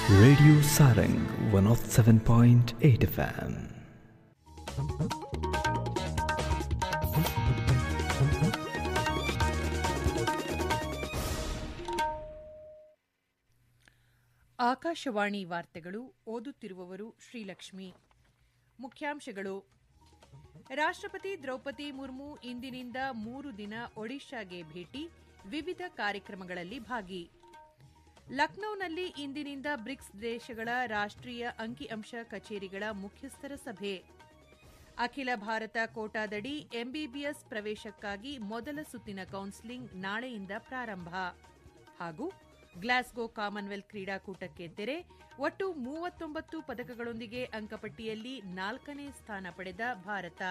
Radio Sarang 107.8 FM. Akashvani ವಾರ್ತೆಗಳು ಓದುತ್ತಿರುವವರು ಶ್ರೀಲಕ್ಷ್ಮಿ ಮುಖ್ಯಾಂಶಗಳು ರಾಷ್ಟ್ರಪತಿ ದ್ರೌಪದಿ ಮುರ್ಮು ಇಂದಿನಿಂದ ಮೂರು ದಿನ ಒಡಿಶಾಗೆ ಭೇಟಿ ವಿವಿಧ ಕಾರ್ಯಕ್ರಮಗಳಲ್ಲಿ ಭಾಗಿ ಲಖನೌನಲ್ಲಿ ಇಂದಿನಿಂದ ಬ್ರಿಕ್ಸ್ ದೇಶಗಳ ರಾಷ್ಟ್ರೀಯ ಅಂಕಿಅಂಶ ಕಚೇರಿಗಳ ಮುಖ್ಯಸ್ಥರ ಸಭೆ ಅಖಿಲ ಭಾರತ ಕೋಟಾದಡಿ ಎಂಬಿಬಿಎಸ್ ಪ್ರವೇಶಕ್ಕಾಗಿ ಮೊದಲ ಸುತ್ತಿನ ಕೌನ್ಸೆಲಿಂಗ್ ನಾಳೆಯಿಂದ ಪ್ರಾರಂಭ ಹಾಗೂ ಗ್ಲಾಸ್ಗೋ ಕಾಮನ್ವೆಲ್ತ್ ಕ್ರೀಡಾಕೂಟಕ್ಕೆ ತೆರೆ ಒಟ್ಟು ಮೂವತ್ತೊಂಬತ್ತು ಪದಕಗಳೊಂದಿಗೆ ಅಂಕಪಟ್ಟಿಯಲ್ಲಿ ನಾಲ್ಕನೇ ಸ್ಥಾನ ಪಡೆದ ಭಾರತ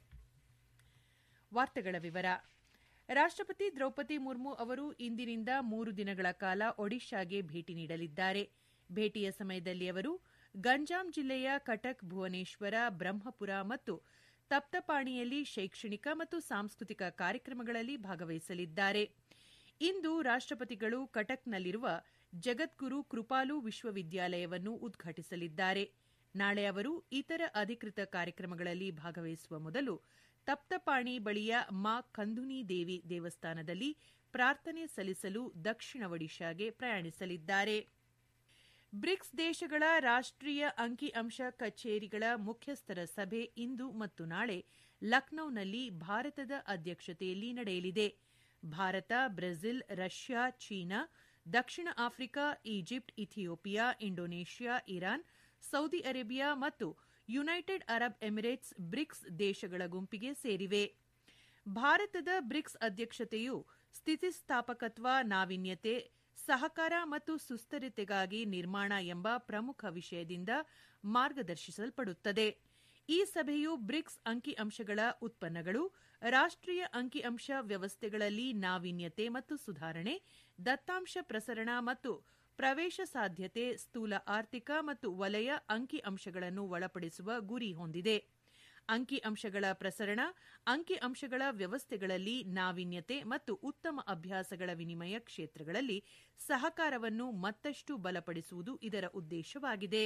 ವಾರ್ತೆಗಳ ವಿವರ ರಾಷ್ಟ್ರಪತಿ ದ್ರೌಪದಿ ಮುರ್ಮು ಅವರು ಇಂದಿನಿಂದ ಮೂರು ದಿನಗಳ ಕಾಲ ಒಡಿಶಾಗೆ ಭೇಟಿ ನೀಡಲಿದ್ದಾರೆ ಭೇಟಿಯ ಸಮಯದಲ್ಲಿ ಅವರು ಗಂಜಾಂ ಜಿಲ್ಲೆಯ ಕಟಕ್ ಭುವನೇಶ್ವರ ಬ್ರಹ್ಮಪುರ ಮತ್ತು ತಪ್ತಪಾಣಿಯಲ್ಲಿ ಶೈಕ್ಷಣಿಕ ಮತ್ತು ಸಾಂಸ್ಕೃತಿಕ ಕಾರ್ಯಕ್ರಮಗಳಲ್ಲಿ ಭಾಗವಹಿಸಲಿದ್ದಾರೆ ಇಂದು ರಾಷ್ಟ್ರಪತಿಗಳು ಕಟಕ್ನಲ್ಲಿರುವ ಜಗದ್ಗುರು ಕೃಪಾಲು ವಿಶ್ವವಿದ್ಯಾಲಯವನ್ನು ಉದ್ಘಾಟಿಸಲಿದ್ದಾರೆ ನಾಳೆ ಅವರು ಇತರ ಅಧಿಕೃತ ಕಾರ್ಯಕ್ರಮಗಳಲ್ಲಿ ಭಾಗವಹಿಸುವ ಮೊದಲು ತಪ್ತಪಾಣಿ ಬಳಿಯ ಮಾ ಕಂದುನಿ ದೇವಿ ದೇವಸ್ಥಾನದಲ್ಲಿ ಪ್ರಾರ್ಥನೆ ಸಲ್ಲಿಸಲು ದಕ್ಷಿಣ ಒಡಿಶಾಗೆ ಪ್ರಯಾಣಿಸಲಿದ್ದಾರೆ ಬ್ರಿಕ್ಸ್ ದೇಶಗಳ ರಾಷ್ಟ್ರೀಯ ಅಂಕಿಅಂಶ ಕಚೇರಿಗಳ ಮುಖ್ಯಸ್ಥರ ಸಭೆ ಇಂದು ಮತ್ತು ನಾಳೆ ಲಖನೌನಲ್ಲಿ ಭಾರತದ ಅಧ್ಯಕ್ಷತೆಯಲ್ಲಿ ನಡೆಯಲಿದೆ ಭಾರತ ಬ್ರೆಜಿಲ್ ರಷ್ಯಾ ಚೀನಾ ದಕ್ಷಿಣ Africa Egypt Ethiopia Indonesia Iran Saudi Arabia ಮತ್ತು ಯುನೈಟೆಡ್ ಅರಬ್ ಎಮಿರೇಟ್ಸ್ ಬ್ರಿಕ್ಸ್ ದೇಶಗಳ ಗುಂಪಿಗೆ ಸೇರಿವೆ ಭಾರತದ ಬ್ರಿಕ್ಸ್ ಅಧ್ಯಕ್ಷತೆಯು ಸ್ಥಿತಿಸ್ಥಾಪಕತ್ವ ನಾವೀನ್ಯತೆ ಸಹಕಾರ ಮತ್ತು ಸುಸ್ಥಿರತೆಗಾಗಿ ನಿರ್ಮಾಣ ಎಂಬ ಪ್ರಮುಖ ವಿಷಯದಿಂದ ಮಾರ್ಗದರ್ಶಿಸಲ್ಪಡುತ್ತದೆ ಈ ಸಭೆಯು ಬ್ರಿಕ್ಸ್ ಅಂಕಿಅಂಶಗಳ ಉತ್ಪನ್ನಗಳು ರಾಷ್ಟ್ರೀಯ ಅಂಕಿಅಂಶ ವ್ಯವಸ್ಥೆಗಳಲ್ಲಿ ನಾವೀನ್ಯತೆ ಮತ್ತು ಸುಧಾರಣೆ ದತ್ತಾಂಶ ಪ್ರಸರಣ ಮತ್ತು ಪ್ರವೇಶ ಸಾಧ್ಯತೆ ಸ್ಥೂಲ ಆರ್ಥಿಕ ಮತ್ತು ವಲಯ ಅಂಕಿಅಂಶಗಳನ್ನು ಒಳಪಡಿಸುವ ಗುರಿ ಹೊಂದಿದೆ ಅಂಕಿಅಂಶಗಳ ಪ್ರಸರಣ ಅಂಕಿಅಂಶಗಳ ವ್ಯವಸ್ಥೆಗಳಲ್ಲಿ ನಾವೀನ್ಯತೆ ಮತ್ತು ಉತ್ತಮ ಅಭ್ಯಾಸಗಳ ವಿನಿಮಯ ಕ್ಷೇತ್ರಗಳಲ್ಲಿ ಸಹಕಾರವನ್ನು ಮತ್ತಷ್ಟು ಬಲಪಡಿಸುವುದು ಇದರ ಉದ್ದೇಶವಾಗಿದೆ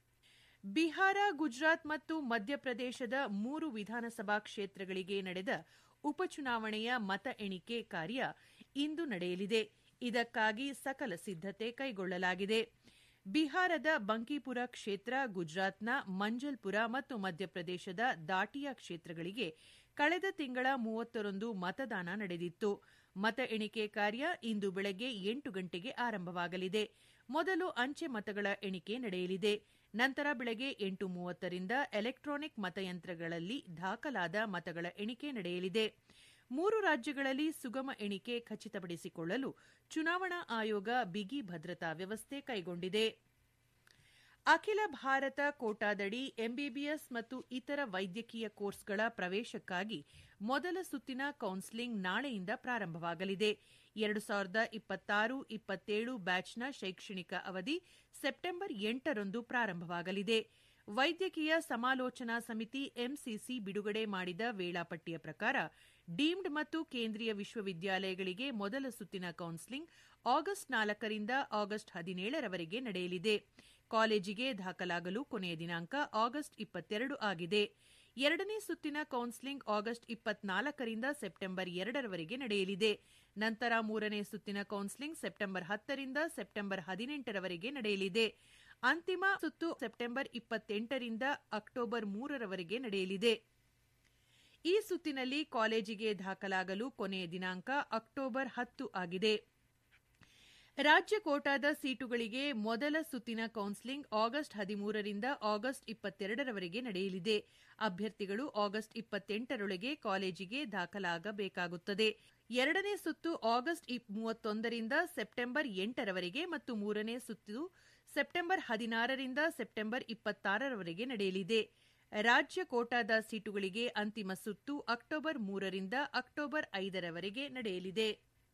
ಬಿಹಾರ ಗುಜರಾತ್ ಮತ್ತು ಮಧ್ಯಪ್ರದೇಶದ ಮೂರು ವಿಧಾನಸಭಾ ಕ್ಷೇತ್ರಗಳಿಗೆ ನಡೆದ ಉಪಚುನಾವಣೆಯ ಮತ ಎಣಿಕೆ ಕಾರ್ಯ ಇಂದು ನಡೆಯಲಿದೆ ಇದಕ್ಕಾಗಿ ಸಕಲ ಸಿದ್ದತೆ ಕೈಗೊಳ್ಳಲಾಗಿದೆ ಬಿಹಾರದ ಬಂಕಿಪುರ ಕ್ಷೇತ್ರ ಗುಜರಾತ್ನ ಮಂಜಲ್ಪುರ ಮತ್ತು ಮಧ್ಯಪ್ರದೇಶದ ದಾಟಿಯಾ ಕ್ಷೇತ್ರಗಳಿಗೆ ಕಳೆದ ತಿಂಗಳ ಮೂವತ್ತರಂದು ಮತದಾನ ನಡೆದಿತ್ತು ಮತ ಎಣಿಕೆ ಕಾರ್ಯ ಇಂದು ಬೆಳಗ್ಗೆ ಎಂಟು ಗಂಟೆಗೆ ಆರಂಭವಾಗಲಿದೆ ಮೊದಲು ಅಂಚೆ ಮತಗಳ ಎಣಿಕೆ ನಡೆಯಲಿದೆ ನಂತರ ಬೆಳಗ್ಗೆ ಎಂಟು ಮೂವತ್ತರಿಂದ ಎಲೆಕ್ಟ್ರಾನಿಕ್ ಮತಯಂತ್ರಗಳಲ್ಲಿ ದಾಖಲಾದ ಮತಗಳ ಎಣಿಕೆ ನಡೆಯಲಿದೆ ಮೂರು ರಾಜ್ಯಗಳಲ್ಲಿ ಸುಗಮ ಎಣಿಕೆ ಖಚಿತಪಡಿಸಿಕೊಳ್ಳಲು ಚುನಾವಣಾ ಆಯೋಗ ಬಿಗಿ ಭದ್ರತಾ ವ್ಯವಸ್ಥೆ ಕೈಗೊಂಡಿದೆ ಅಖಿಲ ಭಾರತ ಕೋಟಾದಡಿ ಎಂಬಿಬಿಎಸ್ ಮತ್ತು ಇತರ ವೈದ್ಯಕೀಯ ಕೋರ್ಸ್ಗಳ ಪ್ರವೇಶಕ್ಕಾಗಿ ಮೊದಲ ಸುತ್ತಿನ ಕೌನ್ಸೆಲಿಂಗ್ ನಾಳೆಯಿಂದ ಪ್ರಾರಂಭವಾಗಲಿದೆ ಎರಡು ಸಾವಿರದ ಇಪ್ಪತ್ತಾರು ಇಪ್ಪತ್ತೇಳು ಬ್ಯಾಚ್ನ ಶೈಕ್ಷಣಿಕ ಅವಧಿ ಸೆಪ್ಟೆಂಬರ್ ಎಂಟರಂದು ಪ್ರಾರಂಭವಾಗಲಿದೆ ವೈದ್ಯಕೀಯ ಸಮಾಲೋಚನಾ ಸಮಿತಿ ಎಂಸಿಸಿ ಬಿಡುಗಡೆ ಮಾಡಿದ ವೇಳಾಪಟ್ಟಿಯ ಪ್ರಕಾರ ಡೀಮ್ಡ್ ಮತ್ತು ಕೇಂದ್ರೀಯ ವಿಶ್ವವಿದ್ಯಾಲಯಗಳಿಗೆ ಮೊದಲ ಸುತ್ತಿನ ಕೌನ್ಸೆಲಿಂಗ್ ಆಗಸ್ಟ್ ನಾಲ್ಕರಿಂದ ಆಗಸ್ಟ್ ಹದಿನೇಳರವರೆಗೆ ನಡೆಯಲಿದೆ ಕಾಲೇಜಿಗೆ ದಾಖಲಾಗಲು ಕೊನೆಯ ದಿನಾಂಕ ಆಗಸ್ಟ್ ಇಪ್ಪತ್ತೆರಡು ಆಗಿದೆ ಎರಡನೇ ಸುತ್ತಿನ ಕೌನ್ಸೆಲಿಂಗ್ ಆಗಸ್ಟ್ ಇಪ್ಪತ್ನಾಲ್ಕರಿಂದ ಸೆಪ್ಟೆಂಬರ್ ಎರಡರವರೆಗೆ ನಡೆಯಲಿದೆ ನಂತರ ಮೂರನೇ ಸುತ್ತಿನ ಕೌನ್ಸೆಲಿಂಗ್ ಸೆಪ್ಟೆಂಬರ್ ಹತ್ತರಿಂದ ಸೆಪ್ಟೆಂಬರ್ ಹದಿನೆಂಟರವರೆಗೆ ನಡೆಯಲಿದೆ ಅಂತಿಮ ಸುತ್ತು ಸೆಪ್ಟೆಂಬರ್ ಇಪ್ಪತ್ತೆಂಟರಿಂದ ಅಕ್ಟೋಬರ್ ಮೂರರವರೆಗೆ ನಡೆಯಲಿದೆ ಈ ಸುತ್ತಿನಲ್ಲಿ ಕಾಲೇಜಿಗೆ ದಾಖಲಾಗಲು ಕೊನೆಯ ದಿನಾಂಕ ಅಕ್ಟೋಬರ್ ಹತ್ತು ಆಗಿದೆ ರಾಜ್ಯ ಕೋಟಾದ ಸೀಟುಗಳಿಗೆ ಮೊದಲ ಸುತ್ತಿನ ಕೌನ್ಸೆಲಿಂಗ್ ಆಗಸ್ಟ್ ಹದಿಮೂರರಿಂದ ಆಗಸ್ಟ್ ಇಪ್ಪತ್ತೆರಡರವರೆಗೆ ನಡೆಯಲಿದೆ ಅಭ್ಯರ್ಥಿಗಳು ಆಗಸ್ಟ್ ಇಪ್ಪತ್ತೆಂಟರೊಳಗೆ ಕಾಲೇಜಿಗೆ ದಾಖಲಾಗಬೇಕಾಗುತ್ತದೆ ಎರಡನೇ ಸುತ್ತು ಆಗಸ್ಟ್ ಮೂವತ್ತೊಂದರಿಂದ ಸೆಪ್ಟೆಂಬರ್ ಎಂಟರವರೆಗೆ ಮತ್ತು ಮೂರನೇ ಸುತ್ತು ಸೆಪ್ಟೆಂಬರ್ ಹದಿನಾರರಿಂದ ಸೆಪ್ಟೆಂಬರ್ ಇಪ್ಪತ್ತಾರರವರೆಗೆ ನಡೆಯಲಿದೆ ರಾಜ್ಯ ಕೋಟಾದ ಸೀಟುಗಳಿಗೆ ಅಂತಿಮ ಸುತ್ತು ಅಕ್ಟೋಬರ್ ಮೂರರಿಂದ ಅಕ್ಟೋಬರ್ ಐದರವರೆಗೆ ನಡೆಯಲಿದೆ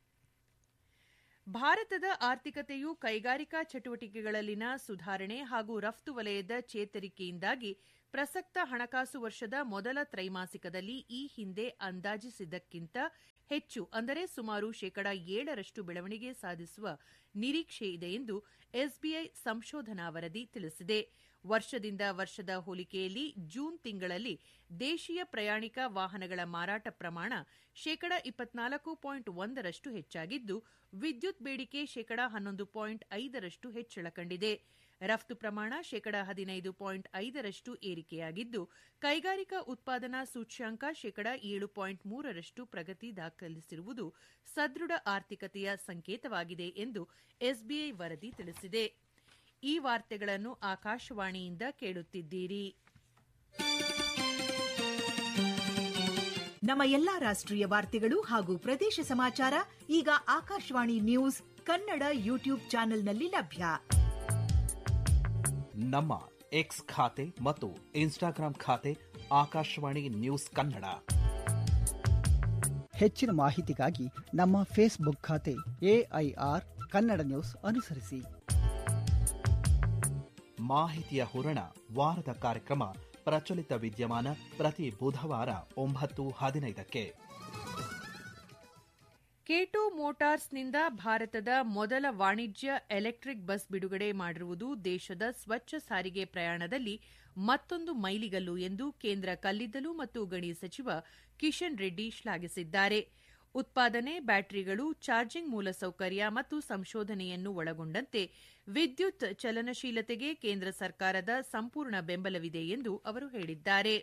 ಭಾರತದ ಆರ್ಥಿಕತೆಯು ಕೈಗಾರಿಕಾ ಚಟುವಟಿಕೆಗಳಲ್ಲಿನ ಸುಧಾರಣೆ ಹಾಗೂ ರಫ್ತು ವಲಯದ ಚೇತರಿಕೆಯಿಂದಾಗಿ ಪ್ರಸಕ್ತ ಹಣಕಾಸು ವರ್ಷದ ಮೊದಲ ತ್ರೈಮಾಸಿಕದಲ್ಲಿ ಈ ಹಿಂದೆ ಅಂದಾಜಿಸಿದ್ದಕ್ಕಿಂತ ಹೆಚ್ಚು ಅಂದರೆ ಸುಮಾರು ಶೇಕಡ ಏಳರಷ್ಟು ಬೆಳವಣಿಗೆ ಸಾಧಿಸುವ ನಿರೀಕ್ಷೆ ಇದೆ ಎಂದು ಎಸ್ಬಿಐ ಸಂಶೋಧನಾ ವರದಿ ತಿಳಿಸಿದೆ ವರ್ಷದಿಂದ ವರ್ಷದ ಹೋಲಿಕೆಯಲ್ಲಿ ಜೂನ್ ತಿಂಗಳಲ್ಲಿ ದೇಶೀಯ ಪ್ರಯಾಣಿಕ ವಾಹನಗಳ ಮಾರಾಟ ಪ್ರಮಾಣ ಶೇಕಡ ಇಪ್ಪತ್ನಾಲ್ಕು ಪಾಯಿಂಟ್ ಒಂದರಷ್ಟು ಹೆಚ್ಚಾಗಿದ್ದು ವಿದ್ಯುತ್ ಬೇಡಿಕೆ ಶೇಕಡ ಹನ್ನೊಂದು ಪಾಯಿಂಟ್ ಐದರಷ್ಟು ಹೆಚ್ಚಳ ಕಂಡಿದೆ ರಫ್ತು ಪ್ರಮಾಣ ಶೇಕಡ ಹದಿನೈದು ಪಾಯಿಂಟ್ ಐದರಷ್ಟು ಏರಿಕೆಯಾಗಿದ್ದು ಕೈಗಾರಿಕಾ ಉತ್ಪಾದನಾ ಸೂಚ್ಯಂಕ ಶೇಕಡ ಏಳು ಪಾಯಿಂಟ್ ಮೂರರಷ್ಟು ಪ್ರಗತಿ ದಾಖಲಿಸಿರುವುದು ಸದೃಢ ಆರ್ಥಿಕತೆಯ ಸಂಕೇತವಾಗಿದೆ ಎಂದು ಎಸ್ಬಿಐ ವರದಿ ತಿಳಿಸಿದೆ ಈ ವಾರ್ತೆಗಳನ್ನು ಆಕಾಶವಾಣಿಯಿಂದ ಕೇಳುತ್ತಿದ್ದೀರಿ ನಮ್ಮ ಎಲ್ಲಾ ರಾಷ್ಟ್ರೀಯ ವಾರ್ತೆಗಳು ಹಾಗೂ ಪ್ರದೇಶ ಸಮಾಚಾರ ಈಗ ಆಕಾಶವಾಣಿ ನ್ಯೂಸ್ ಕನ್ನಡ ಯೂಟ್ಯೂಬ್ ಚಾನೆಲ್ನಲ್ಲಿ ಲಭ್ಯ ನಮ್ಮ ಎಕ್ಸ್ ಖಾತೆ ಮತ್ತು ಇನ್ಸ್ಟಾಗ್ರಾಂ ಖಾತೆ ಆಕಾಶವಾಣಿ ನ್ಯೂಸ್ ಕನ್ನಡ ಹೆಚ್ಚಿನ ಮಾಹಿತಿಗಾಗಿ ನಮ್ಮ ಫೇಸ್ಬುಕ್ ಖಾತೆ ಎಐಆರ್ ಕನ್ನಡ ನ್ಯೂಸ್ ಅನುಸರಿಸಿ ಮಾಹಿತಿಯ ಹೂರಣ ವಾರದ ಕಾರ್ಯಕ್ರಮ ಪ್ರಚಲಿತ ವಿದ್ಯಮಾನ ಪ್ರತಿ ಬುಧವಾರ ಒಂಬತ್ತು ಹದಿನೈದಕ್ಕೆ ಕೇಟೋ ಮೋಟಾರ್ಸ್ನಿಂದ ಭಾರತದ ಮೊದಲ ವಾಣಿಜ್ಯ ಎಲೆಕ್ಟ್ರಿಕ್ ಬಸ್ ಬಿಡುಗಡೆ ಮಾಡಿರುವುದು ದೇಶದ ಸ್ವಚ್ಛ ಸಾರಿಗೆ ಪ್ರಯಾಣದಲ್ಲಿ ಮತ್ತೊಂದು ಮೈಲಿಗಲ್ಲು ಎಂದು ಕೇಂದ್ರ ಕಲ್ಲಿದ್ದಲು ಮತ್ತು ಗಣಿ ಸಚಿವ ಕಿಶನ್ ರೆಡ್ಡಿ ಶ್ಲಾಘಿಸಿದ್ದಾರೆ ಉತ್ಪಾದನೆ ಬ್ಯಾಟರಿಗಳು ಚಾರ್ಜಿಂಗ್ ಮೂಲಸೌಕರ್ಯ ಮತ್ತು ಸಂಶೋಧನೆಯನ್ನು ಒಳಗೊಂಡಂತೆ ವಿದ್ಯುತ್ ಚಲನಶೀಲತೆಗೆ ಕೇಂದ್ರ ಸರ್ಕಾರದ ಸಂಪೂರ್ಣ ಬೆಂಬಲವಿದೆ ಎಂದು ಅವರು ಹೇಳಿದ್ದಾರೆ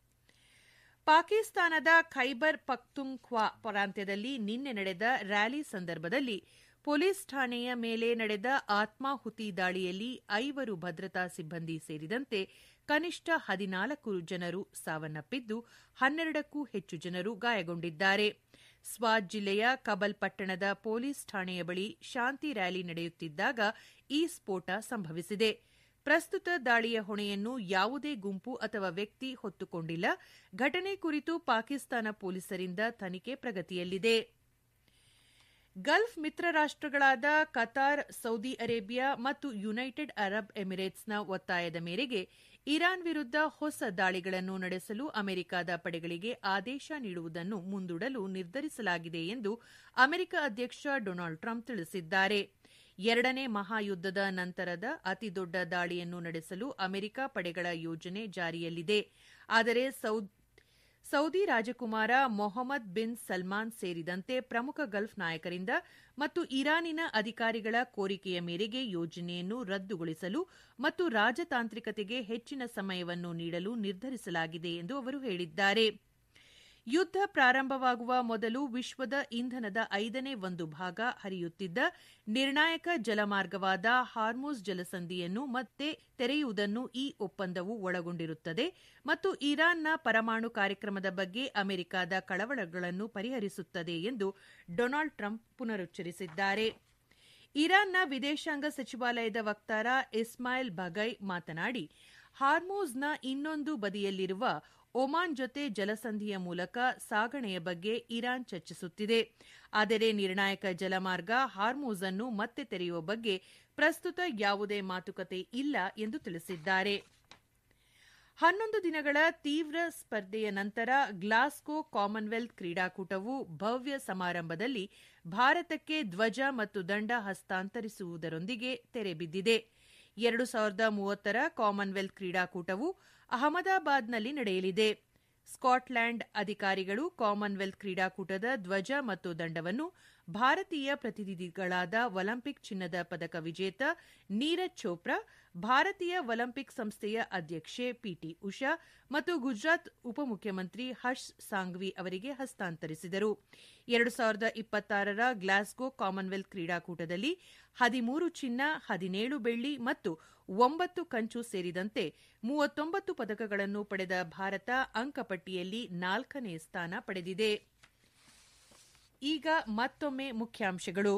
ಪಾಕಿಸ್ತಾನದ ಖೈಬರ್ ಪಖ್ತುಂಖ್ವಾ ಪ್ರಾಂತ್ಯದಲ್ಲಿ ನಿನ್ನೆ ನಡೆದ ರ್ಯಾಲಿ ಸಂದರ್ಭದಲ್ಲಿ ಪೊಲೀಸ್ ಠಾಣೆಯ ಮೇಲೆ ನಡೆದ ಆತ್ಮಾಹುತಿ ದಾಳಿಯಲ್ಲಿ ಐವರು ಭದ್ರತಾ ಸಿಬ್ಬಂದಿ ಸೇರಿದಂತೆ ಕನಿಷ್ಠ ಹದಿನಾಲ್ಕು ಜನರು ಸಾವನ್ನಪ್ಪಿದ್ದು ಹನ್ನೆರಡಕ್ಕೂ ಹೆಚ್ಚು ಜನರು ಗಾಯಗೊಂಡಿದ್ದಾರೆ ಸ್ವಾತ್ ಜಿಲ್ಲೆಯ ಕಬಲ್ ಪಟ್ಟಣದ ಪೊಲೀಸ್ ಠಾಣೆಯ ಬಳಿ ಶಾಂತಿ ರ್ಯಾಲಿ ನಡೆಯುತ್ತಿದ್ದಾಗ ಈ ಸ್ಫೋಟ ಸಂಭವಿಸಿದೆ ಪ್ರಸ್ತುತ ದಾಳಿಯ ಹೊಣೆಯನ್ನು ಯಾವುದೇ ಗುಂಪು ಅಥವಾ ವ್ಯಕ್ತಿ ಹೊತ್ತುಕೊಂಡಿಲ್ಲ ಘಟನೆ ಕುರಿತು ಪಾಕಿಸ್ತಾನ ಪೊಲೀಸರಿಂದ ತನಿಖೆ ಪ್ರಗತಿಯಲ್ಲಿದೆ ಗಲ್ಫ್ ಮಿತ್ರ ರಾಷ್ಟಗಳಾದ ಕತಾರ್ ಸೌದಿ ಅರೇಬಿಯಾ ಮತ್ತು ಯುನೈಟೆಡ್ ಅರಬ್ ಎಮಿರೇಟ್ಸ್ನ ಒತ್ತಾಯದ ಮೇರೆಗೆ ಇರಾನ್ ವಿರುದ್ಧ ಹೊಸ ದಾಳಿಗಳನ್ನು ನಡೆಸಲು ಅಮೆರಿಕದ ಪಡೆಗಳಿಗೆ ಆದೇಶ ನೀಡುವುದನ್ನು ಮುಂದೂಡಲು ನಿರ್ಧರಿಸಲಾಗಿದೆ ಎಂದು ಅಮೆರಿಕ ಅಧ್ಯಕ್ಷ ಡೊನಾಲ್ಡ್ ಟ್ರಂಪ್ ತಿಳಿಸಿದ್ದಾರೆ ಎರಡನೇ ಮಹಾಯುದ್ದದ ನಂತರದ ಅತಿದೊಡ್ಡ ದಾಳಿಯನ್ನು ನಡೆಸಲು ಅಮೆರಿಕ ಪಡೆಗಳ ಯೋಜನೆ ಜಾರಿಯಲ್ಲಿದೆ ಆದರೆ ಸೌದಿ ರಾಜಕುಮಾರ ಮೊಹಮ್ಮದ್ ಬಿನ್ ಸಲ್ಮಾನ್ ಸೇರಿದಂತೆ ಪ್ರಮುಖ ಗಲ್ಫ್ ನಾಯಕರಿಂದ ಮತ್ತು ಇರಾನಿನ ಅಧಿಕಾರಿಗಳ ಕೋರಿಕೆಯ ಮೇರೆಗೆ ಯೋಜನೆಯನ್ನು ರದ್ದುಗೊಳಿಸಲು ಮತ್ತು ರಾಜತಾಂತ್ರಿಕತೆಗೆ ಹೆಚ್ಚಿನ ಸಮಯವನ್ನು ನೀಡಲು ನಿರ್ಧರಿಸಲಾಗಿದೆ ಎಂದು ಅವರು ಹೇಳಿದ್ದಾರೆ ಯುದ್ಧ ಪ್ರಾರಂಭವಾಗುವ ಮೊದಲು ವಿಶ್ವದ ಇಂಧನದ ಐದನೇ ಒಂದು ಭಾಗ ಹರಿಯುತ್ತಿದ್ದ ನಿರ್ಣಾಯಕ ಜಲಮಾರ್ಗವಾದ ಹಾರ್ಮೋಸ್ ಜಲಸಂಧಿಯನ್ನು ಮತ್ತೆ ತೆರೆಯುವುದನ್ನು ಈ ಒಪ್ಪಂದವು ಒಳಗೊಂಡಿರುತ್ತದೆ ಮತ್ತು ಇರಾನ್ನ ಪರಮಾಣು ಕಾರ್ಯಕ್ರಮದ ಬಗ್ಗೆ ಅಮೆರಿಕದ ಕಳವಳಗಳನ್ನು ಪರಿಹರಿಸುತ್ತದೆ ಎಂದು ಡೊನಾಲ್ಡ್ ಟ್ರಂಪ್ ಪುನರುಚ್ಚರಿಸಿದ್ದಾರೆ ಇರಾನ್ನ ವಿದೇಶಾಂಗ ಸಚಿವಾಲಯದ ವಕ್ತಾರ ಇಸ್ಮಾಯಿಲ್ ಬಗೈ ಮಾತನಾಡಿ ಹಾರ್ಮೋಸ್ನ ಇನ್ನೊಂದು ಬದಿಯಲ್ಲಿರುವ ಒಮಾನ್ ಜೊತೆ ಜಲಸಂಧಿಯ ಮೂಲಕ ಸಾಗಣೆಯ ಬಗ್ಗೆ ಇರಾನ್ ಚರ್ಚಿಸುತ್ತಿದೆ ಆದರೆ ನಿರ್ಣಾಯಕ ಜಲಮಾರ್ಗ ಹಾರ್ಮೋಸ್ ಅನ್ನು ಮತ್ತೆ ತೆರೆಯುವ ಬಗ್ಗೆ ಪ್ರಸ್ತುತ ಯಾವುದೇ ಮಾತುಕತೆ ಇಲ್ಲ ಎಂದು ತಿಳಿಸಿದ್ದಾರೆ ಹನ್ನೊಂದು ದಿನಗಳ ತೀವ್ರ ಸ್ಪರ್ಧೆಯ ನಂತರ ಗ್ಲಾಸ್ಗೋ ಕಾಮನ್ವೆಲ್ತ್ ಕ್ರೀಡಾಕೂಟವು ಭವ್ಯ ಸಮಾರಂಭದಲ್ಲಿ ಭಾರತಕ್ಕೆ ಧ್ವಜ ಮತ್ತು ದಂಡ ಹಸ್ತಾಂತರಿಸುವುದರೊಂದಿಗೆ ತೆರೆಬಿದ್ದಿದೆ ಎರಡು ಸಾವಿರದ ಮೂವತ್ತರ ಕಾಮನ್ವೆಲ್ತ್ ಕ್ರೀಡಾಕೂಟವು ಅಹಮದಾಬಾದ್ನಲ್ಲಿ ನಡೆಯಲಿದೆ ಸ್ಕಾಟ್ಲ್ಯಾಂಡ್ ಅಧಿಕಾರಿಗಳು ಕಾಮನ್ವೆಲ್ತ್ ಕ್ರೀಡಾಕೂಟದ ಧ್ವಜ ಮತ್ತು ದಂಡವನ್ನು ಭಾರತೀಯ ಪ್ರತಿನಿಧಿಗಳಾದ ಒಲಿಂಪಿಕ್ ಚಿನ್ನದ ಪದಕ ವಿಜೇತ ನೀರಜ್ ಚೋಪ್ರಾ ಭಾರತೀಯ ಒಲಿಂಪಿಕ್ ಸಂಸ್ಥೆಯ ಅಧ್ಯಕ್ಷೆ ಪಿಟಿ ಉಷಾ ಮತ್ತು ಗುಜರಾತ್ ಉಪಮುಖ್ಯಮಂತ್ರಿ ಹರ್ಷ್ ಸಾಂಘ್ವಿ ಅವರಿಗೆ ಹಸ್ತಾಂತರಿಸಿದರು ಎರಡು ಸಾವಿರದ ಇಪ್ಪತ್ತಾರರ ಗ್ಲಾಸ್ಗೋ ಕಾಮನ್ವೆಲ್ತ್ ಕ್ರೀಡಾಕೂಟದಲ್ಲಿ ಹದಿಮೂರು ಚಿನ್ನ ಹದಿನೇಳು ಬೆಳ್ಳಿ ಮತ್ತು ಒಂಬತ್ತು ಕಂಚು ಸೇರಿದಂತೆ ಮೂವತ್ತೊಂಬತ್ತು ಪದಕಗಳನ್ನು ಪಡೆದ ಭಾರತ ಅಂಕಪಟ್ಟಿಯಲ್ಲಿ ನಾಲ್ಕನೇ ಸ್ಥಾನ ಪಡೆದಿದೆ ಈಗ ಮತ್ತೊಮ್ಮೆ ಮುಖ್ಯಾಂಶಗಳು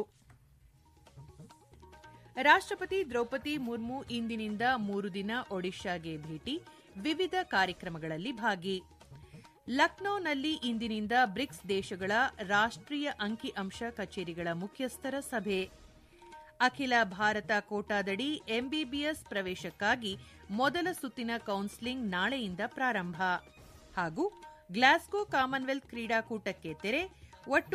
ರಾಷ್ಟಪತಿ ದ್ರೌಪದಿ ಮುರ್ಮು ಇಂದಿನಿಂದ ಮೂರು ದಿನ ಒಡಿಶಾಗೆ ಭೇಟಿ ವಿವಿಧ ಕಾರ್ಯಕ್ರಮಗಳಲ್ಲಿ ಭಾಗಿ ಲಕ್ನೋನಲ್ಲಿ ಇಂದಿನಿಂದ ಬ್ರಿಕ್ಸ್ ದೇಶಗಳ ರಾಷ್ಟೀಯ ಅಂಕಿ ಅಂಶ ಕಚೇರಿಗಳ ಮುಖ್ಯಸ್ಥರ ಸಭೆ ಅಖಿಲ ಭಾರತ ಕೋಟಾದಡಿ ಎಂಬಿಬಿಎಸ್ ಪ್ರವೇಶಕ್ಕಾಗಿ ಮೊದಲ ಸುತ್ತಿನ ಕೌನ್ಸೆಲಿಂಗ್ ನಾಳೆಯಿಂದ ಪ್ರಾರಂಭ ಹಾಗೂ ಗ್ಲಾಸ್ಗೋ ಕಾಮನ್ವೆಲ್ತ್ ಕ್ರೀಡಾಕೂಟಕ್ಕೆ ತೆರೆ ಒಟ್ಟು